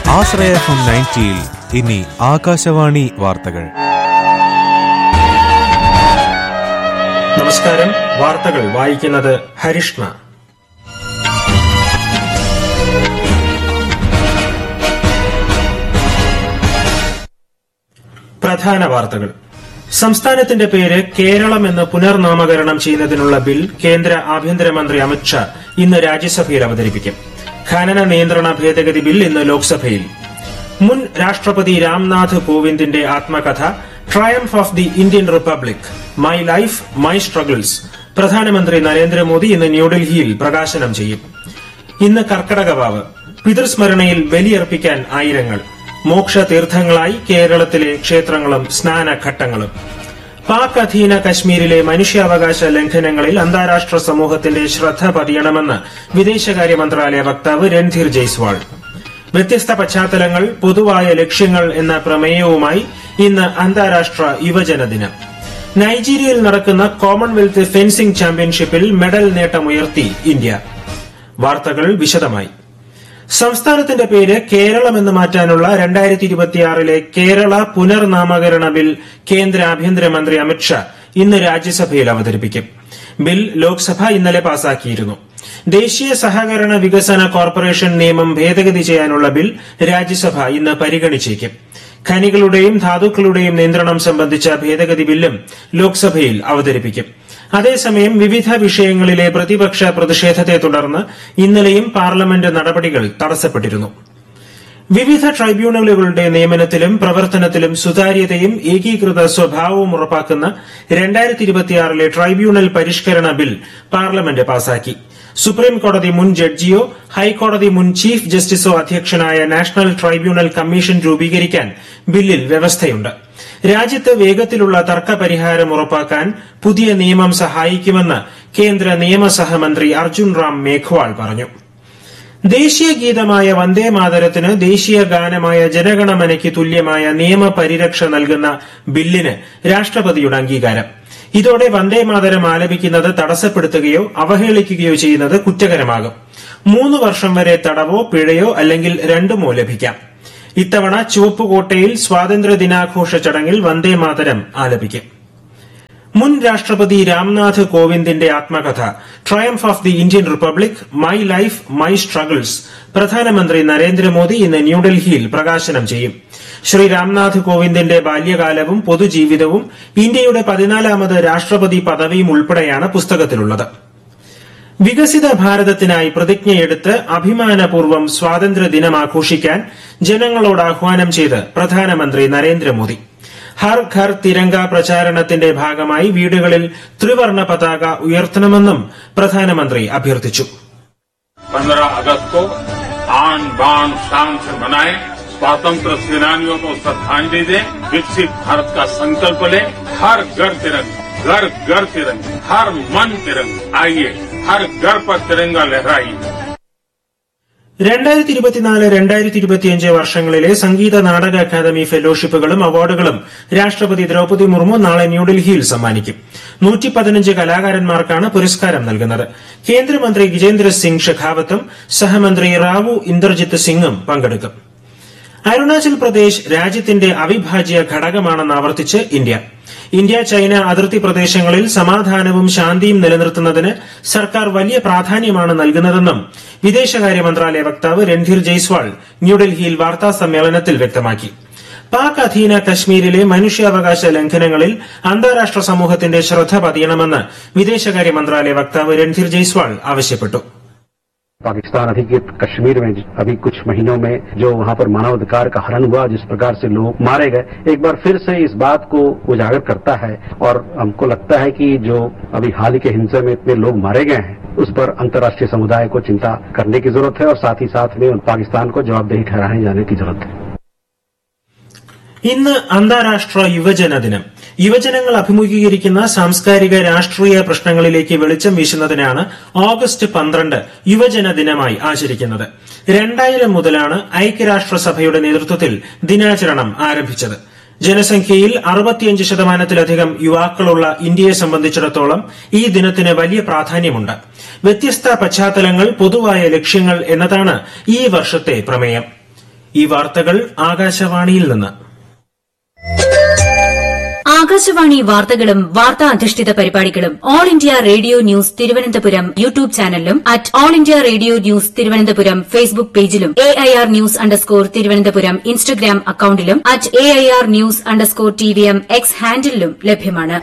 ആശ്രയ F M നയൻറ്റിയിൽ ഇനി ആകാശവാണി വാർത്തകൾ നമസ്കാരം വാർത്തകൾ വായിക്കുന്നത് ഹരിഷ്ണ പ്രധാന വാർത്തകൾ സംസ്ഥാനത്തിന്റെ പേര് കേരളം എന്ന് പുനർനാമകരണം ചെയ്യുന്നതിനുള്ള ബിൽ കേന്ദ്ര ആഭ്യന്തരമന്ത്രി അമിത്ഷാ ഇന്ന് രാജ്യസഭയിൽ അവതരിപ്പിക്കും ഖനന നിയന്ത്രണ ഭേദഗതി ബിൽ ഇന്ന് ലോക്സഭയിൽ മുൻ രാഷ്ട്രപതി രാംനാഥ് കോവിന്ദിന്റെ ആത്മകഥ triumph of the Indian republic my life my struggles പ്രധാനമന്ത്രി നരേന്ദ്രമോദി ഇന്ന് ന്യൂഡൽഹിയിൽ പ്രകാശനം ചെയ്യും ഇന്ന് കർക്കടകവാവ് പിതൃസ്മരണയിൽ ബലിയർപ്പിക്കാൻ ആയിരങ്ങൾ മോക്ഷ തീർത്ഥങ്ങളായി കേരളത്തിലെ ക്ഷേത്രങ്ങളും സ്നാനഘട്ടങ്ങളും പാക് അധീന കശ്മീരിലെ മനുഷ്യാവകാശ ലംഘനങ്ങളിൽ അന്താരാഷ്ട്ര സമൂഹത്തിന്റെ ശ്രദ്ധ പതിയണമെന്ന് വിദേശകാര്യ മന്ത്രാലയ വക്താവ് രൺധീർ ജയ്സ്വാൾ വ്യത്യസ്ത പശ്ചാത്തലങ്ങൾ പൊതുവായ ലക്ഷ്യങ്ങൾ എന്ന പ്രമേയവുമായി ഇന്ന് അന്താരാഷ്ട്ര യുവജന ദിനം നൈജീരിയയിൽ നടക്കുന്ന കോമൺവെൽത്ത് ഫെൻസിംഗ് ചാമ്പ്യൻഷിപ്പിൽ മെഡൽ നേട്ടമുയർത്തി ഇന്ത്യ വാർത്തകൾ വിശദമായി സംസ്ഥാനത്തിന്റെ പേര് കേരളം എന്ന് മാറ്റാനുള്ള രണ്ടായിരത്തി ഇരുപത്തിയാറിലെ കേരള പുനർനാമകരണ ബിൽ കേന്ദ്ര ആഭ്യന്തരമന്ത്രി അമിത്ഷാ ഇന്ന് രാജ്യസഭയിൽ അവതരിപ്പിക്കും ബിൽ ലോക്സഭ ഇന്നലെ പാസാക്കിയിരുന്നു ദേശീയ സഹകരണ വികസന കോർപ്പറേഷൻ നിയമം ഭേദഗതി ചെയ്യാനുള്ള ബിൽ രാജ്യസഭ ഇന്ന് പരിഗണിച്ചേക്കും ഖനികളുടെയും ധാതുക്കളുടെയും നിയന്ത്രണം സംബന്ധിച്ച ഭേദഗതി ബില്ലും ലോക്സഭയിൽ അവതരിപ്പിക്കും അതേസമയം വിവിധ വിഷയങ്ങളിലെ പ്രതിപക്ഷ പ്രതിഷേധത്തെ തുടർന്ന് ഇന്നലെയും പാർലമെന്റ് നടപടികൾ തടസ്സപ്പെട്ടിരുന്നു വിവിധ ട്രൈബ്യൂണലുകളുടെ നിയമനത്തിലും പ്രവർത്തനത്തിലും സുതാര്യതയും ഏകീകൃത സ്വഭാവവും ഉറപ്പാക്കുന്ന രണ്ടായിരത്തി ഇരുപത്തിയാറിലെ ട്രൈബ്യൂണൽ പരിഷ്കരണ ബിൽ പാർലമെന്റ് പാസാക്കി സുപ്രീം കോടതി മുൻ ജഡ്ജിയോ ഹൈക്കോടതി മുൻ ചീഫ് ജസ്റ്റിസോ അധ്യക്ഷനായ നാഷണൽ ട്രൈബ്യൂണൽ കമ്മീഷൻ രൂപീകരിക്കാൻ ബില്ലിൽ വ്യവസ്ഥയുണ്ട് രാജ്യത്ത് വേഗത്തിലുള്ള തർക്ക പരിഹാരം ഉറപ്പാക്കാൻ പുതിയ നിയമം സഹായിക്കുമെന്ന് കേന്ദ്ര നിയമസഹമന്ത്രി അർജുൻ റാം മേഘ്വാൾ പറഞ്ഞു ദേശീയ ഗീതമായ വന്ദേ മാതരത്തിന് ദേശീയ ഗാനമായ ജനഗണമനയ്ക്ക് തുല്യമായ നിയമപരിരക്ഷ നൽകുന്ന ബില്ലിന് രാഷ്ട്രപതിയുടെ അംഗീകാരം ഇതോടെ വന്ദേ മാതരം ആലപിക്കുന്നത് തടസ്സപ്പെടുത്തുകയോ അവഹേളിക്കുകയോ ചെയ്യുന്നത് കുറ്റകരമാകും മൂന്ന് വർഷം വരെ തടവോ പിഴയോ അല്ലെങ്കിൽ രണ്ടുമോ ലഭിക്കാം ഇത്തവണ ചുവപ്പുകോട്ടയിൽ സ്വാതന്ത്ര്യ ദിനാഘോഷ ചടങ്ങിൽ വന്ദേ മാതരം ആലപിക്കും മുൻ രാഷ്ട്രപതി രാംനാഥ് കോവിന്ദിന്റെ ആത്മകഥ triumph of the Indian republic my life my struggles പ്രധാനമന്ത്രി നരേന്ദ്രമോദി ഇന്ന് ന്യൂഡൽഹിയിൽ പ്രകാശനം ചെയ്യും ശ്രീ രാംനാഥ് കോവിന്ദിന്റെ ബാല്യകാലവും പൊതുജീവിതവും ഇന്ത്യയുടെ പതിനാലാമത് രാഷ്ട്രപതി പദവിയും ഉൾപ്പെടെയാണ് പുസ്തകത്തിലുള്ളത് വികസിത ഭാരതത്തിനായി പ്രതിജ്ഞയെടുത്ത് അഭിമാനപൂർവ്വം സ്വാതന്ത്ര്യ ദിനം ആഘോഷിക്കാൻ ജനങ്ങളോട് ആഹ്വാനം ചെയ്ത് പ്രധാനമന്ത്രി നരേന്ദ്രമോദി ഹർ ഘർ തിരങ്ക പ്രചാരണത്തിന്റെ ഭാഗമായി വീടുകളിൽ ത്രിവർണ പതാക ഉയർത്തണമെന്നും പ്രധാനമന്ത്രി അഭ്യർത്ഥിച്ചു पंद्रह अगस्त को आन बान शान से मनाएं स्वातंत्र सेनानियों को श्रद्धांजलि दें विकसित भारत का संकल्प लें हर घर तिरंगा घर घर तिरंगा हर मन तिरंगा आइए हर घर पर तिरंगा लहराइए രണ്ടായിരത്തി ഇരുപത്തിനാല് രണ്ടായിരത്തി ഇരുപത്തിയഞ്ച് വർഷങ്ങളിലെ സംഗീത നാടക അക്കാദമി ഫെലോഷിപ്പുകളും അവാർഡുകളും രാഷ്ട്രപതി ദ്രൌപദി മുർമു നാളെ ന്യൂഡൽഹിയിൽ സമ്മാനിക്കും നൂറ്റി പതിനഞ്ച് കലാകാരന്മാർക്കാണ് പുരസ്കാരം നൽകുന്നത് കേന്ദ്രമന്ത്രി ഗജേന്ദ്ര സിംഗ് ഷെഖാവത്തും സഹമന്ത്രി റാവു ഇന്ദർജിത്ത് സിംഗും പങ്കെടുക്കും അരുണാചൽ പ്രദേശ് രാജ്യത്തിന്റെ അവിഭാജ്യ ഘടകമാണെന്ന് ആവർത്തിച്ച് ഇന്ത്യ ഇന്ത്യ ചൈന അതിർത്തി പ്രദേശങ്ങളിൽ സമാധാനവും ശാന്തിയും നിലനിർത്തുന്നതിന് സർക്കാർ വലിയ പ്രാധാന്യമാണ് നൽകുന്നതെന്നും വിദേശകാര്യ മന്ത്രാലയ വക്താവ് രൺധീർ ജയ്സ്വാൾ ന്യൂഡൽഹിയിൽ വാർത്താ സമ്മേളനത്തിൽ വ്യക്തമാക്കി പാക് അധീന കശ്മീരിലെ മനുഷ്യാവകാശ ലംഘനങ്ങളിൽ അന്താരാഷ്ട്ര സമൂഹത്തിന്റെ ശ്രദ്ധ പതിയണമെന്ന് വിദേശകാര്യ മന്ത്രാലയ വക്താവ് രൺധീർ ജയ്സ്വാൾ ആവശ്യപ്പെട്ടു पाकिस्तान अधिकृत कश्मीर में अभी कुछ महीनों में जो वहां पर मानवाधिकार का हनन हुआ जिस प्रकार से लोग मारे गए एक बार फिर से इस बात को उजागर करता है और हमको लगता है कि जो अभी हाल ही के हिंसा में इतने लोग मारे गए हैं उस पर अंतर्राष्ट्रीय समुदाय को चिंता करने की जरूरत है और साथ ही साथ में पाकिस्तान को जवाबदेही ठहराने जाने की जरूरत है ഇന്ന് അന്താരാഷ്ട്ര യുവജന ദിനം യുവജനങ്ങൾ അഭിമുഖീകരിക്കുന്ന സാംസ്കാരിക രാഷ്ട്രീയ പ്രശ്നങ്ങളിലേക്ക് വെളിച്ചം വീശുന്നതിനാണ് ഓഗസ്റ്റ് പന്ത്രണ്ട് യുവജന ദിനമായി ആചരിക്കുന്നത് രണ്ടായിരം മുതലാണ് ഐക്യരാഷ്ട്രസഭയുടെ നേതൃത്വത്തിൽ ദിനാചരണം ആരംഭിച്ചത് ജനസംഖ്യയിൽ അറുപത്തിയഞ്ച് ശതമാനത്തിലധികം യുവാക്കളുള്ള ഇന്ത്യയെ സംബന്ധിച്ചിടത്തോളം ഈ ദിനത്തിന് വലിയ പ്രാധാന്യമുണ്ട് വ്യത്യസ്ത പശ്ചാത്തലങ്ങൾ പൊതുവായ ലക്ഷ്യങ്ങൾ എന്നതാണ് ഈ വർഷത്തെ പ്രമേയം ഈ വാർത്തകൾ ആകാശവാണിയിൽ നിന്ന് ആകാശവാണി വാർത്തകളും വാർത്താ അധിഷ്ഠിത പരിപാടികളും All India Radio news Thiruvananthapuram YouTube ചാനലിലും at All India Radio news Thiruvananthapuram Facebook പേജിലും A I R news underscore Thiruvananthapuram Instagram അക്കൌണ്ടിലും at A I R news underscore T V M X ഹാൻഡിലും ലഭ്യമാണ്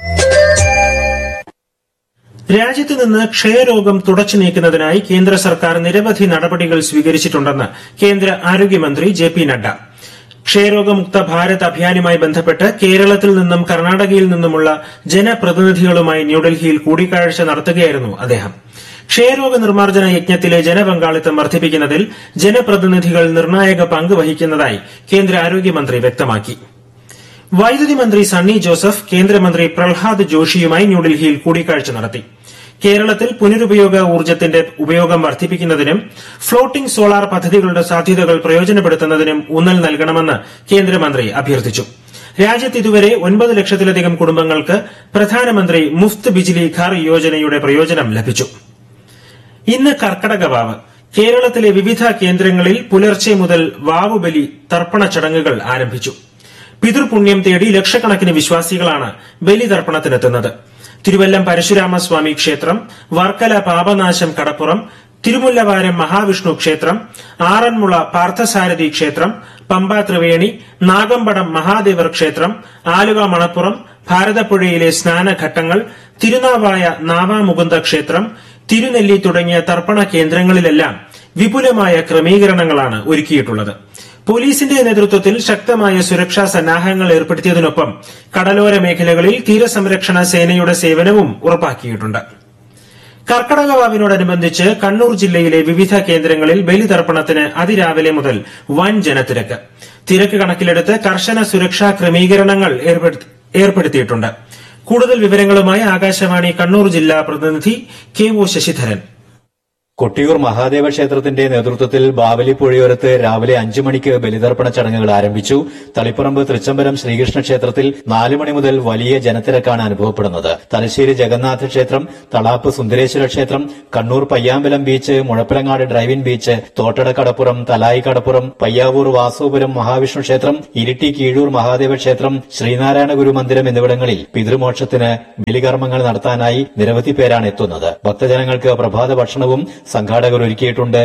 രാജ്യത്ത് നിന്ന് ക്ഷയരോഗം തുടച്ചു നീക്കുന്നതിനായി കേന്ദ്ര സർക്കാർ നിരവധി നടപടികൾ സ്വീകരിച്ചിട്ടുണ്ടെന്ന് കേന്ദ്ര ആരോഗ്യമന്ത്രി ജെ പി നഡ്ഡ ക്ഷയരോഗമുക്ത ഭാരത് അഭിയാനുമായി ബന്ധപ്പെട്ട് കേരളത്തിൽ നിന്നും കർണാടകയിൽ നിന്നുമുള്ള ജനപ്രതിനിധികളുമായി ന്യൂഡൽഹിയിൽ കൂടിക്കാഴ്ച നടത്തുകയായിരുന്നു അദ്ദേഹം ക്ഷയരോഗ നിർമ്മാർജ്ജന യജ്ഞത്തിലെ ജനപങ്കാളിത്തം വർദ്ധിപ്പിക്കുന്നതിൽ ജനപ്രതിനിധികൾ നിർണായക പങ്ക് വഹിക്കുന്നതായി കേന്ദ്ര ആരോഗ്യമന്ത്രി വ്യക്തമാക്കി വൈദ്യുതി മന്ത്രി സണ്ണി ജോസഫ് കേന്ദ്രമന്ത്രി പ്രഹ്ലാദ് ജോഷിയുമായി ന്യൂഡൽഹിയിൽ കൂടിക്കാഴ്ച നടത്തി കേരളത്തിൽ പുനരുപയോഗ ഊർജ്ജത്തിന്റെ ഉപയോഗം വർദ്ധിപ്പിക്കുന്നതിനും ഫ്ളോട്ടിംഗ് സോളാർ പദ്ധതികളുടെ സാധ്യതകൾ പ്രയോജനപ്പെടുത്തുന്നതിനും ഊന്നൽ നൽകണമെന്ന് കേന്ദ്രമന്ത്രി അഭ്യർത്ഥിച്ചു രാജ്യത്ത് ഇതുവരെ ഒൻപത് ലക്ഷത്തിലധികം കുടുംബങ്ങൾക്ക് പ്രധാനമന്ത്രി മുഫ്ത് ബിജിലി ഘർ യോജനയുടെ പ്രയോജനം ലഭിച്ചു ഇന്ന് കർക്കടക വാവ് കേരളത്തിലെ വിവിധ കേന്ദ്രങ്ങളിൽ പുലർച്ചെ മുതൽ വാവുബലി തർപ്പണ ചടങ്ങുകൾ ആരംഭിച്ചു പിതൃപുണ്യം തേടി ലക്ഷക്കണക്കിന് വിശ്വാസികളാണ് ബലിതർപ്പണത്തിനെത്തുന്നത് തിരുവല്ലം പരശുരാമസ്വാമി ക്ഷേത്രം വർക്കല പാപനാശം കടപ്പുറം തിരുമുല്ലവാരം മഹാവിഷ്ണു ക്ഷേത്രം ആറന്മുള പാർത്ഥസാരഥി ക്ഷേത്രം പമ്പ ത്രിവേണി നാഗമ്പടം മഹാദേവർ ക്ഷേത്രം ആലുവ മണപ്പുറം ഭാരതപ്പുഴയിലെ സ്നാനഘട്ടങ്ങൾ തിരുനാവായ നാവാമുകുന്ദ ക്ഷേത്രം തിരുനെല്ലി തുടങ്ങിയ തർപ്പണ കേന്ദ്രങ്ങളിലെല്ലാം വിപുലമായ ക്രമീകരണങ്ങളാണ് ഒരുക്കിയിട്ടുള്ളത് പോലീസിന്റെ നേതൃത്വത്തിൽ ശക്തമായ സുരക്ഷാ സന്നാഹങ്ങൾ ഏർപ്പെടുത്തിയതിനൊപ്പം കടലോര മേഖലകളിൽ തീരസംരക്ഷണ സേനയുടെ സേവനവും ഉറപ്പാക്കിയിട്ടുണ്ട് കർക്കടകവാവിനോടനുബന്ധിച്ച് കണ്ണൂർ ജില്ലയിലെ വിവിധ കേന്ദ്രങ്ങളിൽ ബലിതർപ്പണത്തിന് അതിരാവിലെ മുതൽ വൻ ജനത്തിരക്ക് തിരക്ക് കണക്കിലെടുത്ത് കർശന സുരക്ഷാ ക്രമീകരണങ്ങൾ ഏർപ്പെടുത്തി- ഏർപ്പെടുത്തിയിട്ടുണ്ട് കൂടുതൽ വിവരങ്ങളുമായി ആകാശവാണി കണ്ണൂർ ജില്ലാ പ്രതിനിധി കെ ഒ ശശിധരൻ കൊട്ടിയൂർ മഹാദേവ ക്ഷേത്രത്തിന്റെ നേതൃത്വത്തിൽ ബാവലി പുഴയോരത്ത് രാവിലെ അഞ്ചു മണിക്ക് ബലിതർപ്പണ ചടങ്ങുകൾ ആരംഭിച്ചു തളിപ്പറമ്പ് തൃച്ചംബരം ശ്രീകൃഷ്ണ ക്ഷേത്രത്തിൽ നാലു മണി മുതൽ വലിയ ജനത്തിരക്കാണ് അനുഭവപ്പെടുന്നത് തലശ്ശേരി ജഗന്നാഥ ക്ഷേത്രം തളാപ്പ് സുന്ദരേശ്വര ക്ഷേത്രം Kannur Payyambalam beach Muzhappilangad drive in beach Thottada കടപ്പുറം തലായി കടപ്പുറം പയ്യാവൂർ വാസോപുരം മഹാവിഷ്ണു ക്ഷേത്രം ഇരിട്ടി കീഴൂർ മഹാദേവ ക്ഷേത്രം ശ്രീനാരായണ ഗുരു മന്ദിരം എന്നിവിടങ്ങളിൽ പിതൃമോക്ഷത്തിന് ബലികർമ്മങ്ങൾ നടത്താനായി നിരവധി പേരാണ് എത്തുന്നത് ഭക്തജനങ്ങൾക്ക് പ്രഭാത ഭക്ഷണവും സംഘാടകർ ഒരുക്കിയിട്ടുണ്ട്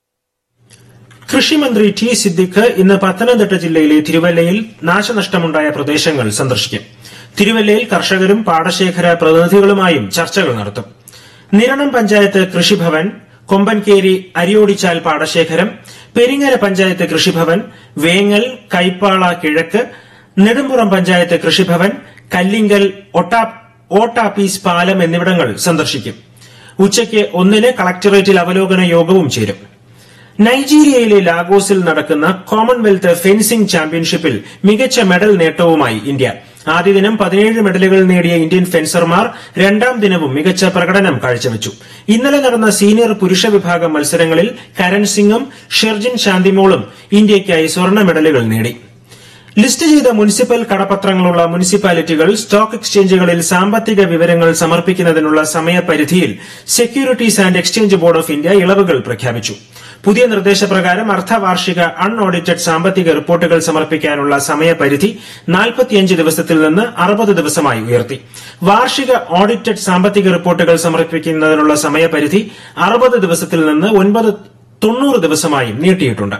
കൃഷിമന്ത്രി ടി സിദ്ദിഖ് ഇന്ന് പത്തനംതിട്ട ജില്ലയിലെ തിരുവല്ലയിൽ നാശനഷ്ടമുണ്ടായ പ്രദേശങ്ങൾ സന്ദർശിക്കും തിരുവല്ലയിൽ കർഷകരും പാടശേഖര പ്രതിനിധികളുമായും ചർച്ചകൾ നടത്തും നിരണം പഞ്ചായത്ത് കൃഷിഭവൻ കൊമ്പൻകേരി അരിയോടിച്ചാൽ പാടശേഖരം പെരിങ്ങര പഞ്ചായത്ത് കൃഷിഭവൻ വേങ്ങൽ കൈപ്പാള കിഴക്ക് നെടുമ്പുറം പഞ്ചായത്ത് കൃഷിഭവൻ കല്ലിങ്കൽ ഒട്ടാ ഓട്ടാപ്പീസ് പാലം എന്നിവിടങ്ങൾ സന്ദർശിക്കും ഉച്ചയ്ക്ക് ഒന്നിന് കളക്ടറേറ്റിൽ അവലോകന യോഗവും ചേരും നൈജീരിയയിലെ ലാഗോസിൽ നടക്കുന്ന കോമൺവെൽത്ത് ഫെൻസിംഗ് ചാമ്പ്യൻഷിപ്പിൽ മികച്ച മെഡൽ നേട്ടവുമായി ഇന്ത്യ ആദ്യ ദിനം പതിനേഴ് മെഡലുകൾ നേടിയ ഇന്ത്യൻ ഫെൻസർമാർ രണ്ടാം ദിനവും മികച്ച പ്രകടനം കാഴ്ചവെച്ചു ഇന്നലെ നടന്ന സീനിയർ പുരുഷ വിഭാഗം മത്സരങ്ങളിൽ കരൺ സിംഗും ഷെർജിൻ ശാന്തിമോളും ഇന്ത്യയ്ക്കായി സ്വർണ്ണ മെഡലുകൾ നേടി ലിസ്റ്റ് ചെയ്ത മുനിസിപ്പൽ കടപത്രങ്ങളുള്ള മുനിസിപ്പാലിറ്റികൾ സ്റ്റോക്ക് എക്സ്ചേഞ്ചുകളിൽ സാമ്പത്തിക വിവരങ്ങൾ സമർപ്പിക്കുന്നതിനുള്ള സമയപരിധിയിൽ securities and exchange board of India ഇളവുകൾ പ്രഖ്യാപിച്ചു പുതിയ നിർദ്ദേശപ്രകാരം അർദ്ധവാർഷിക അൺഓഡിറ്റഡ് സാമ്പത്തിക റിപ്പോർട്ടുകൾ സമർപ്പിക്കാനുള്ള സമയപരിധി നാൽപ്പത്തിയഞ്ച് ദിവസത്തിൽ നിന്ന് അറുപത് ദിവസമായി ഉയർത്തി വാർഷിക ഓഡിറ്റഡ് സാമ്പത്തിക റിപ്പോർട്ടുകൾ സമർപ്പിക്കുന്നതിനുള്ള സമയപരിധി അറുപത് ദിവസത്തിൽ നിന്ന് ഒൻപത് തൊണ്ണൂറ് ദിവസമായും നീട്ടിയിട്ടുണ്ട്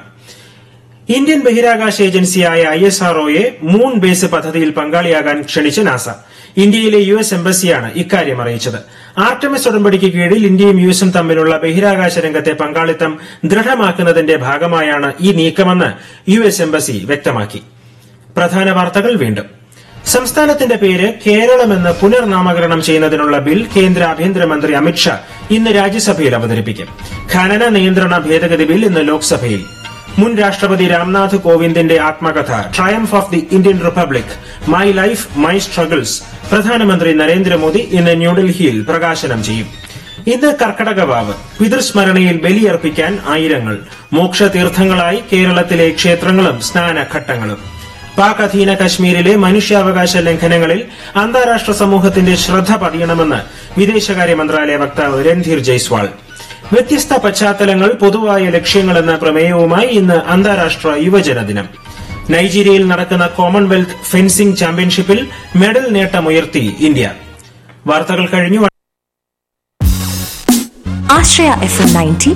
ഇന്ത്യൻ ബഹിരാകാശ ഏജൻസിയായ ഐ എസ് ആർഒയെ മൂൺ ബേസ് പദ്ധതിയിൽ പങ്കാളിയാകാൻ ക്ഷണിച്ച് നാസ ഇന്ത്യയിലെ യു എസ് എംബസിയാണ് ഇക്കാര്യം അറിയിച്ചത് ആർട്ടമിസ് ഉടമ്പടിക്ക് കീഴിൽ ഇന്ത്യയും യു എസും തമ്മിലുള്ള ബഹിരാകാശ രംഗത്തെ പങ്കാളിത്തം ദൃഢമാക്കുന്നതിന്റെ ഭാഗമായാണ് ഈ നീക്കമെന്ന് യു എസ് എംബസി വ്യക്തമാക്കി പ്രധാന വാർത്തകൾ വീണ്ടും സംസ്ഥാനത്തിന്റെ പേര് കേരളമെന്ന് പുനർനാമകരണം ചെയ്യുന്നതിനുള്ള ബിൽ കേന്ദ്ര ആഭ്യന്തരമന്ത്രി അമിത്ഷാ ഇന്ന് രാജ്യസഭയിൽ അവതരിപ്പിക്കും ഖനന നിയന്ത്രണ ഭേദഗതി ബിൽ ഇന്ന് ലോക്സഭയിൽ മുൻ രാഷ്ട്രപതി രാംനാഥ് കോവിന്ദിന്റെ ആത്മകഥ triumph of the Indian republic my life my struggles പ്രധാനമന്ത്രി നരേന്ദ്രമോദി ഇന്ന് ന്യൂഡൽഹിയിൽ പ്രകാശനം ചെയ്യും ഇന്ന് കർക്കടകവാവ് പിതൃസ്മരണയിൽ ബലിയർപ്പിക്കാൻ ആയിരങ്ങൾ മോക്ഷതീർത്ഥങ്ങളായി കേരളത്തിലെ ക്ഷേത്രങ്ങളും സ്നാനഘട്ടങ്ങളും പാക് അധീന കശ്മീരിലെ മനുഷ്യാവകാശ ലംഘനങ്ങളിൽ അന്താരാഷ്ട്ര സമൂഹത്തിന്റെ ശ്രദ്ധ പതിയണമെന്ന് വിദേശകാര്യ മന്ത്രാലയ വക്താവ് രൺധീർ ജയ്സ്വാൾ വ്യത്യസ്ത പശ്ചാത്തലങ്ങൾ പൊതുവായ ലക്ഷ്യങ്ങൾ എന്ന പ്രമേയവുമായി ഇന്ന് അന്താരാഷ്ട്ര യുവജന ദിനം നൈജീരിയയിൽ നടക്കുന്ന കോമൺവെൽത്ത് ഫെൻസിംഗ് ചാമ്പ്യൻഷിപ്പിൽ മെഡൽ നേട്ടമുയർത്തി ഇന്ത്യ വാർത്തകൾ കഴിഞ്ഞു ആശ്രയ എഫ് എം നയൻറ്റി